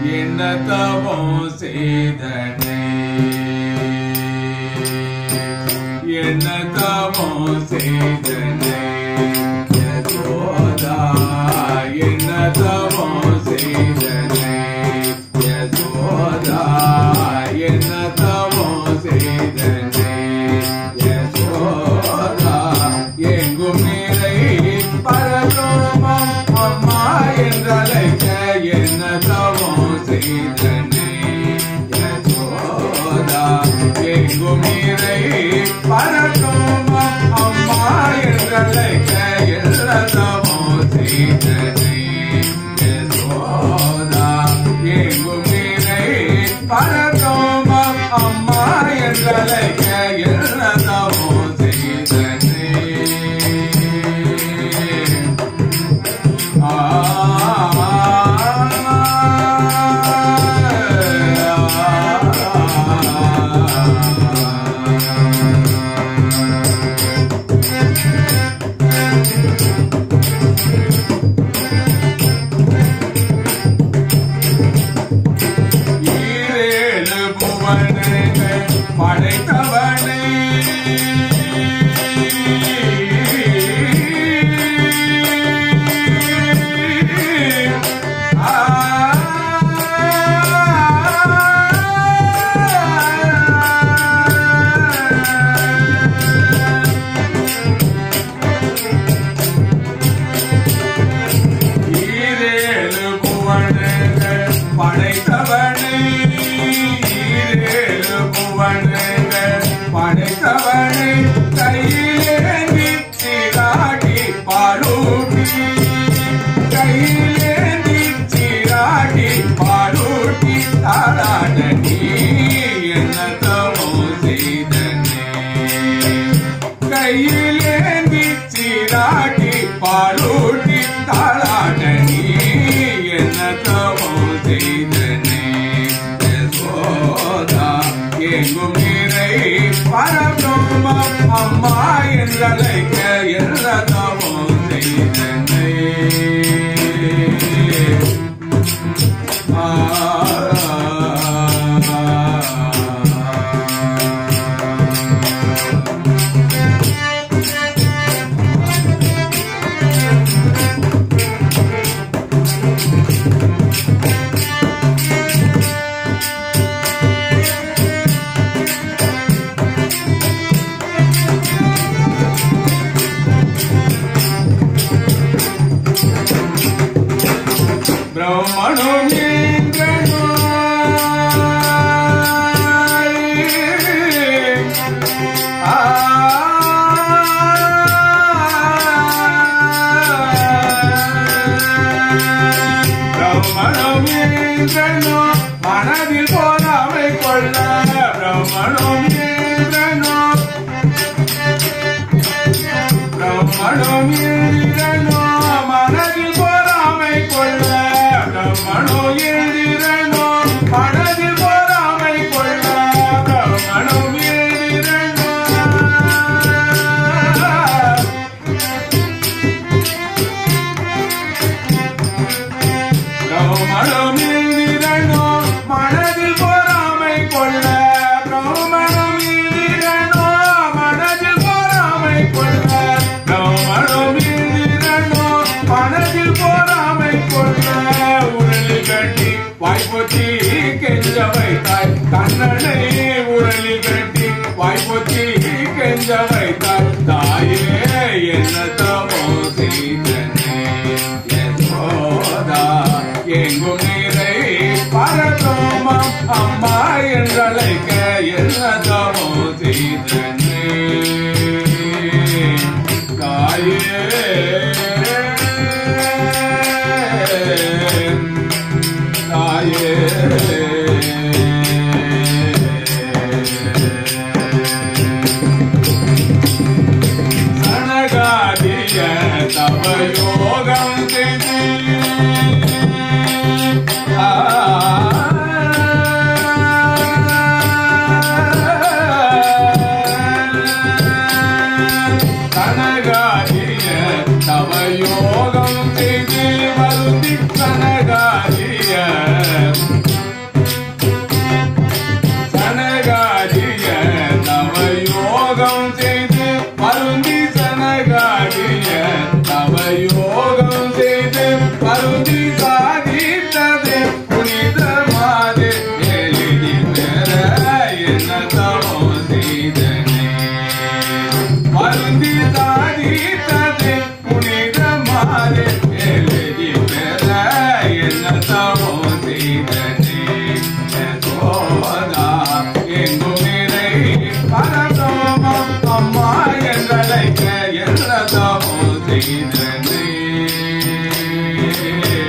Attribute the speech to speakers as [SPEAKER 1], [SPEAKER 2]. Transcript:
[SPEAKER 1] என்ன தவம் செய்தனே என்ன தவம் செய்தனே யசோதா என்ன தவம் செய்தனே யசோதா என்ன தவம் செய்தனே யசோதா எங்கும் நிறை பரலோகம் அம்மா என்றழைக்க என்ன தவம் செய்தனே யசோதா எங்கும் நிறை பரலோகம் அம்மா என்றழைக்க என்ன தவம் செய்தனே யசோதா எங்கும் நிறை பரலோகம் அம்மா என்றழைக்க என்ன தவம் செய்தனே ஈரேழு புவனங்கள் படைத்தவனே ஈரேழு புவனங்கள் படைத்தவனே ஈரேழு புவனங்கள் படைத்தவனே கையிலேந்தி சீராட்டி பாலூட்டி கையிலேந்தி சீராட்டி பாலூட்டி தாராட நீ என்ன தவோ செய்தனே கையிலேந்தி சீராட்டி பாலூட்டி தாளாட்ட நீ என்ன தவம் செய்தனே யசோதா எங்கும் நிறை பரபிரம்மம் அம்மா என்றழைக்க என்ன தவம் செய்தனே ஆ பிரம்மணம் நீங்கனோ பிரம்மணம் நீங்கனோ மனதில் போதாமை கொள்ள பிரம்மணம் நீங்கனோ பிரம்மணம் எழுதிரனோ மனதில் பொறாமை கொள்ள பிரம்மணோ எழுதிரனோ மனதில் பொறாமை கொள்ள பிரம்மணம் எழுதிரனோ பிரம்மணம் எழுதிரனோ மனதில் பொறாமை கொள்ள பிரம்மணம் எழுதிரனோ மனதில் பொறாமை கொள்ள பிரம்மணம் எழுதிரனோ மனதில் பொறாமை கொள்ள உடலில் கட்டி வாய்ப்பொத்தி கெஞ்ச வைத்தாய் கண்ணனை உடலில் கட்டி வாய்ப்பொத்தி கெஞ்ச வைத்தாய் தாயே என்ன தமோ செய்தனே யசோதா எங்கும் நிறை பரதோமம் அம்மா என்றழைக்க என்ன தமோ செய்தனே தாயே தாயே சனகாதிய தவ யோகம் திதி கனகாதிய தவ யோகம் செய்து வருந்தி கனகாதிய சிந்தாயே